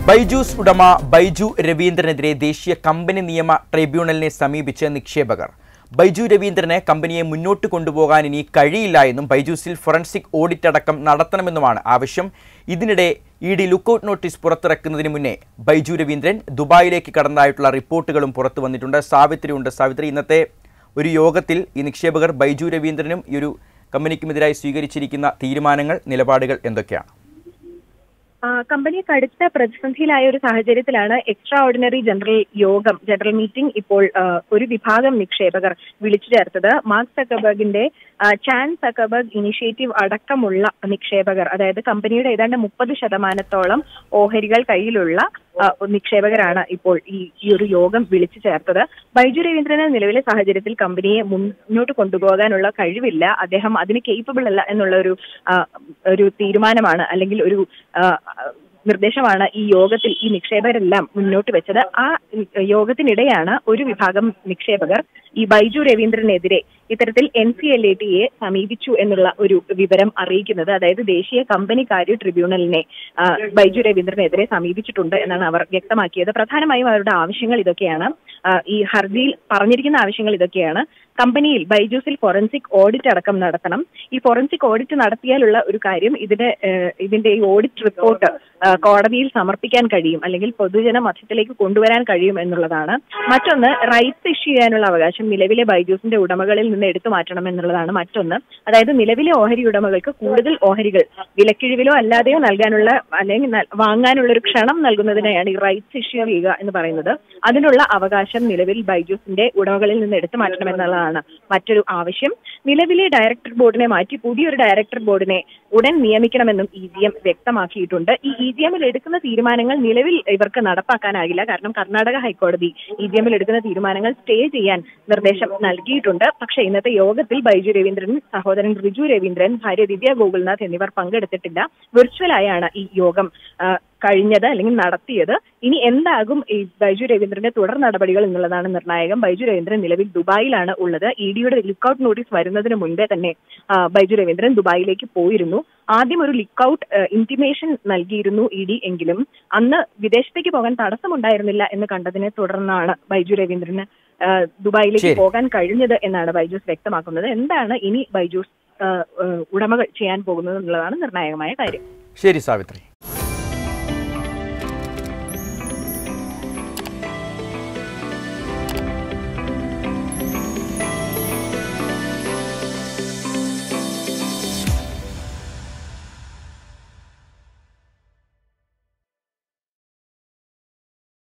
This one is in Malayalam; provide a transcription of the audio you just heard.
ബൈജൂസ് ഉടമ ബൈജു രവീന്ദ്രനെതിരെ ദേശീയ കമ്പനി നിയമ ട്രൈബ്യൂണലിനെ സമീപിച്ച് നിക്ഷേപകർ ബൈജു രവീന്ദ്രന് കമ്പനിയെ മുന്നോട്ട് കൊണ്ടുപോകാൻ ഇനി കഴിയില്ല എന്നും ബൈജൂസിൽ ഫോറൻസിക് ഓഡിറ്റ് അടക്കം നടത്തണമെന്നുമാണ് ആവശ്യം ഇതിനിടെ ഇ ഡി ലുക്കൌട്ട് നോട്ടീസ് പുറത്തിറക്കുന്നതിന് മുന്നേ ബൈജു രവീന്ദ്രൻ ദുബായിലേക്ക് കടന്നതായിട്ടുള്ള റിപ്പോർട്ടുകളും പുറത്തു വന്നിട്ടുണ്ട് സാവിത്രി ഉണ്ട് സാവിത്രി ഇന്നത്തെ ഒരു യോഗത്തിൽ ഈ നിക്ഷേപകർ ബൈജു രവീന്ദ്രനും ഈ ഒരു കമ്പനിക്കുമെതിരായി സ്വീകരിച്ചിരിക്കുന്ന തീരുമാനങ്ങൾ നിലപാടുകൾ എന്തൊക്കെയാണ് ആ, കമ്പനി കടുത്ത പ്രതിസന്ധിയിലായ ഒരു സാഹചര്യത്തിലാണ് എക്സ്ട്രാ ഓർഡിനറി ജനറൽ യോഗം ജനറൽ മീറ്റിംഗ് ഇപ്പോൾ ആ, ഒരു വിഭാഗം നിക്ഷേപകർ വിളിച്ചു ചേർത്തത് മാർക്ക് സക്കബർഗിന്റെ ആ, ചാൻ സക്കബർഗ് ഇനിഷ്യേറ്റീവ് അടക്കമുള്ള നിക്ഷേപകർ അതായത് കമ്പനിയുടെ ഏതാണ്ട് മുപ്പത് ശതമാനത്തോളം ഓഹരികൾ കയ്യിലുള്ള ആ, നിക്ഷേപകരാണ് ഇപ്പോൾ ഈ ഈ ഒരു യോഗം വിളിച്ചു ചേർത്തത് ബൈജു രവീന്ദ്രന് നിലവിലെ സാഹചര്യത്തിൽ കമ്പനിയെ മുന്നോട്ട് കൊണ്ടുപോകാനുള്ള കഴിവില്ല അദ്ദേഹം അതിന് കേപ്പബിൾ അല്ല എന്നുള്ള ഒരു ആ, ഒരു തീരുമാനമാണ് അല്ലെങ്കിൽ ഒരു ആ, നിർദ്ദേശമാണ് ഈ യോഗത്തിൽ ഈ നിക്ഷേപകരെല്ലാം മുന്നോട്ട് വെച്ചത് ആ യോഗത്തിനിടെയാണ് ഒരു വിഭാഗം നിക്ഷേപകർ ഈ ബൈജു രവീന്ദ്രനെതിരെ ഇത്തരത്തിൽ എൻ സി എൽ എ ടിയെ സമീപിച്ചു എന്നുള്ള ഒരു വിവരം അറിയിക്കുന്നത് അതായത് ദേശീയ കമ്പനി കാര്യ ട്രിബ്യൂണലിനെ ആ, ബൈജു രവീന്ദ്രനെതിരെ സമീപിച്ചിട്ടുണ്ട് എന്നാണ് അവർ വ്യക്തമാക്കിയത് പ്രധാനമായും അവരുടെ ആവശ്യങ്ങൾ ഇതൊക്കെയാണ് ആ, ഈ ഹർജിയിൽ പറഞ്ഞിരിക്കുന്ന ആവശ്യങ്ങൾ ഇതൊക്കെയാണ് കമ്പനിയിൽ ബൈജൂസിൽ ഫോറൻസിക് ഓഡിറ്റ് അടക്കം നടത്തണം ഈ ഫോറൻസിക് ഓഡിറ്റ് നടത്തിയാലുള്ള ഒരു കാര്യം ഇതിന്റെ ഏഹ്, ഇതിന്റെ ഈ ഓഡിറ്റ് റിപ്പോർട്ട് ആ, കോടതിയിൽ സമർപ്പിക്കാൻ കഴിയും അല്ലെങ്കിൽ പൊതുജന മധ്യത്തിലേക്ക് കൊണ്ടുവരാൻ കഴിയും എന്നുള്ളതാണ് മറ്റൊന്ന് റൈറ്റ്സ് ഇഷ്യൂ ചെയ്യാനുള്ള അവകാശം നിലവിലെ ബൈജൂസിന്റെ ഉടമകളിൽ നിന്ന് എടുത്തു മാറ്റണം എന്നുള്ളതാണ് മറ്റൊന്ന് അതായത് നിലവിലെ ഓഹരി ഉടമകൾക്ക് കൂടുതൽ ഓഹരികൾ വിലക്കിഴിവിലോ അല്ലാതെയോ നൽകാനുള്ള അല്ലെങ്കിൽ ന- വാങ്ങാനുള്ള ഒരു ക്ഷണം നൽകുന്നതിനെയാണ് ഈ റൈറ്റ്സ് ഇഷ്യൂ ചെയ്യുക എന്ന് പറയുന്നത് അതിനുള്ള അവകാശം നിലവിൽ ബൈജൂസിന്റെ ഉടമകളിൽ നിന്ന് എടുത്തു മാറ്റണം എന്നുള്ളതാണ് മറ്റൊരു ആവശ്യം നിലവിലെ ഡയറക്ടർ ബോർഡിനെ മാറ്റി പുതിയൊരു ഡയറക്ടർ ബോർഡിനെ ഉടൻ നിയമിക്കണമെന്നും ഇ ജി എം വ്യക്തമാക്കിയിട്ടുണ്ട് ഈ ഇ ജി എമ്മിൽ എടുക്കുന്ന തീരുമാനങ്ങൾ നിലവിൽ ഇവർക്ക് നടപ്പാക്കാനാകില്ല കാരണം കർണാടക ഹൈക്കോടതി ഇ ജി എമ്മിൽ എടുക്കുന്ന തീരുമാനങ്ങൾ സ്റ്റേ ചെയ്യാൻ നിർദ്ദേശം നൽകിയിട്ടുണ്ട് പക്ഷേ ഇന്നത്തെ യോഗത്തിൽ ബൈജു രവീന്ദ്രൻ സഹോദരൻ റിജു രവീന്ദ്രൻ ഭാര്യ ദിവ്യ ഗോകുൽനാഥ് എന്നിവർ പങ്കെടുത്തിട്ടില്ല വിർച്വലായാണ് ഈ യോഗം ആ, കഴിഞ്ഞത് അല്ലെങ്കിൽ നടത്തിയത് ഇനി എന്താകും ഈ ബൈജു രവീന്ദ്രന്റെ തുടർ നടപടികൾ എന്നുള്ളതാണ് നിർണായകം ബൈജു രവീന്ദ്രൻ നിലവിൽ ദുബായിലാണ് ഉള്ളത് ഇ ഡിയുടെ ലുക്കൌട്ട് നോട്ടീസ് വരുന്നതിന് മുൻപേ തന്നെ ആ, ബൈജു രവീന്ദ്രൻ ദുബായിലേക്ക് പോയിരുന്നു ആദ്യം ഒരു ലുക്കൌട്ട് ഇന്റിമേഷൻ നൽകിയിരുന്നു ഇ ഡി എങ്കിലും അന്ന് വിദേശത്തേക്ക് പോകാൻ തടസ്സമുണ്ടായിരുന്നില്ല എന്ന് കണ്ടതിനെ തുടർന്നാണ് ബൈജു രവീന്ദ്രന് ആ, ദുബായിലേക്ക് ശരി. പോകാൻ കഴിഞ്ഞത് എന്നാണ് ബൈജൂസ് വ്യക്തമാക്കുന്നത് എന്താണ് ഇനി ബൈജൂസ് ആ, ആ, ഉടമകൾ ചെയ്യാൻ പോകുന്നത് എന്നുള്ളതാണ് നിർണായകമായ കാര്യം ശരി സാവിത്രി